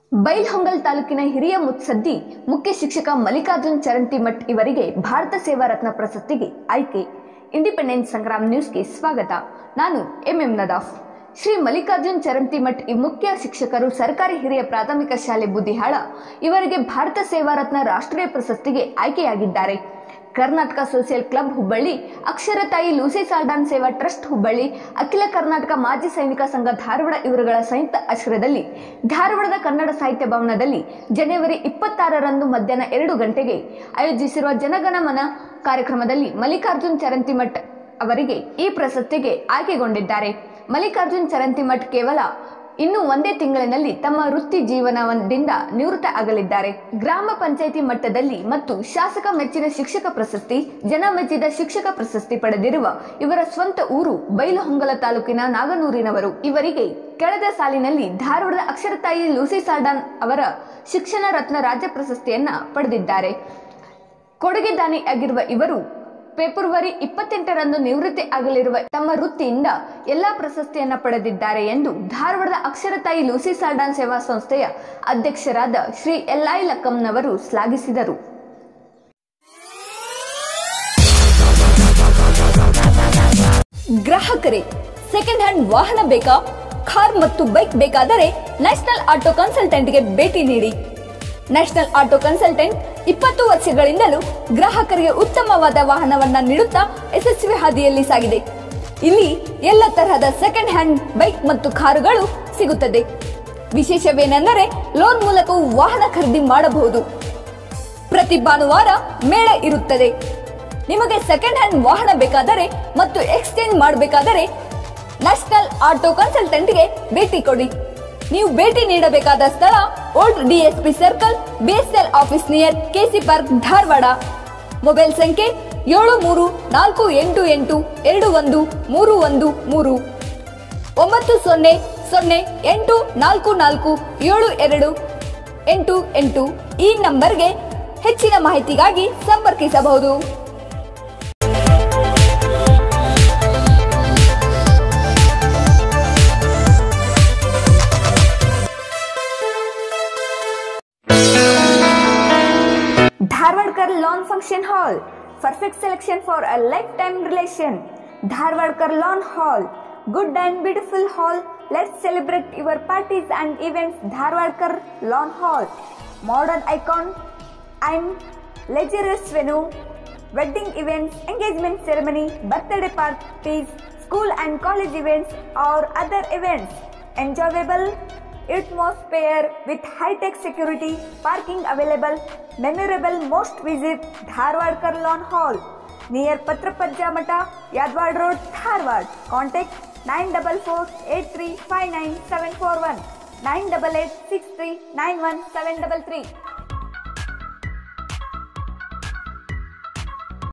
ಬೈಲ್ಹೊಂಗಲ್ ತಾಲೂಕಿನ ಹಿರಿಯ ಮುತ್ಸದ್ದಿ ಮುಖ್ಯ ಶಿಕ್ಷಕ ಮಲ್ಲಿಕಾರ್ಜುನ್ ಚರಂತಿಮಠ್ ಇವರಿಗೆ ಭಾರತ ಸೇವಾ ರತ್ನ ಪ್ರಶಸ್ತಿಗೆ ಆಯ್ಕೆ ಇಂಡಿಪೆಂಡೆನ್ಸ್ ಸಂಗ್ರಾಮ್ ನ್ಯೂಸ್ಗೆ ಸ್ವಾಗತ ನಾನು ಎಂಎಂ ನದಾಫ್ ಶ್ರೀ ಮಲ್ಲಿಕಾರ್ಜುನ್ ಚರಂತಿಮಠ್ ಈ ಮುಖ್ಯ ಶಿಕ್ಷಕರು ಸರ್ಕಾರಿ ಹಿರಿಯ ಪ್ರಾಥಮಿಕ ಶಾಲೆ ಬುದ್ದಿಹಾಳ ಇವರಿಗೆ ಭಾರತ ಸೇವಾ ರತ್ನ ರಾಷ್ಟ್ರೀಯ ಪ್ರಶಸ್ತಿಗೆ ಆಯ್ಕೆಯಾಗಿದ್ದಾರೆ ಕರ್ನಾಟಕ ಸೋಷಿಯಲ್ ಕ್ಲಬ್ ಹುಬ್ಬಳ್ಳಿ ಅಕ್ಷರ ತಾಯಿ ಲೂಸಿ ಸಾಲ್ಡಾನ್ ಸೇವಾ ಟ್ರಸ್ಟ್ ಹುಬ್ಬಳ್ಳಿ ಅಖಿಲ ಕರ್ನಾಟಕ ಮಾಜಿ ಸೈನಿಕ ಸಂಘ ಧಾರವಾಡ ಇವರುಗಳ ಸಂಯುಕ್ತ ಆಶ್ರಯದಲ್ಲಿ ಧಾರವಾಡದ ಕನ್ನಡ ಸಾಹಿತ್ಯ ಭವನದಲ್ಲಿ ಜನವರಿ ಇಪ್ಪತ್ತಾರರಂದು ಮಧ್ಯಾಹ್ನ ಎರಡು ಗಂಟೆಗೆ ಆಯೋಜಿಸಿರುವ ಜನಗಣಮನ ಕಾರ್ಯಕ್ರಮದಲ್ಲಿ ಮಲ್ಲಿಕಾರ್ಜುನ್ ಚರಂತಿಮಠ್ ಅವರಿಗೆ ಈ ಪ್ರಶಸ್ತಿಗೆ ಆಯ್ಕೆಗೊಂಡಿದ್ದಾರೆ ಮಲ್ಲಿಕಾರ್ಜುನ್ ಚರಂತಿಮಠ್ ಕೇವಲ ಇನ್ನು ಒಂದೇ ತಿಂಗಳಿನಲ್ಲಿ ತಮ್ಮ ವೃತ್ತಿ ಜೀವನದಿಂದ ನಿವೃತ್ತ ಆಗಲಿದ್ದಾರೆ ಗ್ರಾಮ ಪಂಚಾಯಿತಿ ಮಟ್ಟದಲ್ಲಿ ಮತ್ತು ಶಾಸಕ ಮೆಚ್ಚಿನ ಶಿಕ್ಷಕ ಪ್ರಶಸ್ತಿ ಜನ ಮೆಚ್ಚಿದ ಶಿಕ್ಷಕ ಪ್ರಶಸ್ತಿ ಪಡೆದಿರುವ ಇವರ ಸ್ವಂತ ಊರು ಬೈಲಹೊಂಗಲ ತಾಲೂಕಿನ ನಾಗನೂರಿನವರು ಇವರಿಗೆ ಕಳೆದ ಸಾಲಿನಲ್ಲಿ ಧಾರವಾಡದ ಅಕ್ಷರತಾಯಿ ಲೂಸಿ ಸಾಲ್ಡಾನ್ ಅವರ ಶಿಕ್ಷಣ ರತ್ನ ರಾಜ್ಯ ಪ್ರಶಸ್ತಿಯನ್ನ ಪಡೆದಿದ್ದಾರೆ ಕೊಡುಗೆ ದಾನಿಯಾಗಿರುವ ಇವರು ಫೆಬ್ರವರಿ ಇಪ್ಪತ್ತೆಂಟರಂದು ನಿವೃತ್ತಿ ಆಗಲಿರುವ ತಮ್ಮ ವೃತ್ತಿಯಿಂದ ಎಲ್ಲಾ ಪ್ರಶಸ್ತಿಯನ್ನ ಪಡೆದಿದ್ದಾರೆ ಎಂದು ಧಾರವಾಡದ ಅಕ್ಷರತಾಯಿ ಲೂಸಿ ಸಾಲ್ಡಾನ್ ಸೇವಾ ಸಂಸ್ಥೆಯ ಅಧ್ಯಕ್ಷರಾದ ಶ್ರೀ ಎಲ್ಐ ಲಕ್ಕಂನವರು ಶ್ಲಾಘಿಸಿದರು ಗ್ರಾಹಕರೇ ಸೆಕೆಂಡ್ ಹ್ಯಾಂಡ್ ವಾಹನ ಬೇಕಾ ಕಾರ್ ಮತ್ತು ಬೈಕ್ ಬೇಕಾದರೆ ನ್ಯಾಷನಲ್ ಆಟೋ ಕನ್ಸಲ್ಟೆಂಟ್ಗೆ ಭೇಟಿ ನೀಡಿ ನ್ಯಾಷನಲ್ ಆಟೋ ಕನ್ಸಲ್ಟೆಂಟ್ ಇಪ್ಪತ್ತು ವರ್ಷಗಳಿಂದಲೂ ಗ್ರಾಹಕರಿಗೆ ಉತ್ತಮವಾದ ವಾಹನವನ್ನ ನೀಡುತ್ತಾ ಯಶಸ್ವಿ ಹಾದಿಯಲ್ಲಿ ಸಾಗಿದೆ ಇಲ್ಲಿ ಎಲ್ಲ ತರಹದ ಸೆಕೆಂಡ್ ಹ್ಯಾಂಡ್ ಬೈಕ್ ಮತ್ತು ಕಾರುಗಳು ಸಿಗುತ್ತದೆ ವಿಶೇಷವೇನೆಂದರೆ ಲೋನ್ ಮೂಲಕವೂ ವಾಹನ ಖರೀದಿ ಮಾಡಬಹುದು ಪ್ರತಿ ಭಾನುವಾರ ಮೇಳ ಇರುತ್ತದೆ ನಿಮಗೆ ಸೆಕೆಂಡ್ ಹ್ಯಾಂಡ್ ವಾಹನ ಬೇಕಾದರೆ ಮತ್ತು ಎಕ್ಸ್ಚೇಂಜ್ ಮಾಡಬೇಕಾದರೆ ನ್ಯಾಷನಲ್ ಆಟೋ ಕನ್ಸಲ್ಟೆಂಟ್ಗೆ ಭೇಟಿ ಕೊಡಿ ನೀವು ಭೇಟಿ ನೀಡಬೇಕಾದ ಸ್ಥಳ old DSP circle BSL office near KC park Dharwad mobile ಸಂಖ್ಯೆ ಏಳು ಮೂರು ನಾಲ್ಕು ಎಂಟು ಎಂಟು ಎರಡು ಒಂದು ಮೂರು ಒಂದು ಮೂರು ಒಂಬತ್ತು ಸೊನ್ನೆ ಸೊನ್ನೆ ಎಂಟು ನಾಲ್ಕು ನಾಲ್ಕು ಏಳು ಎರಡು ಎಂಟು ಎಂಟು ಈ ನಂಬರ್ಗೆ ಹೆಚ್ಚಿನ ಮಾಹಿತಿಗಾಗಿ ಸಂಪರ್ಕಿಸಬಹುದು Dharwadkar lawn function hall perfect selection for a lifetime relation Dharwadkar lawn hall good and beautiful hall let's celebrate your parties and events Dharwadkar lawn hall modern icon and luxurious venue wedding events, engagement ceremony, birthday parties, school and college events, or other events. Enjoyable atmosphere with high-tech security, parking available, memorable most visit Dharwad Karlon Hall near Patrapajja Mata, Yadwad Road, Dharwad. Contact 944 988 639 988 63 91 733.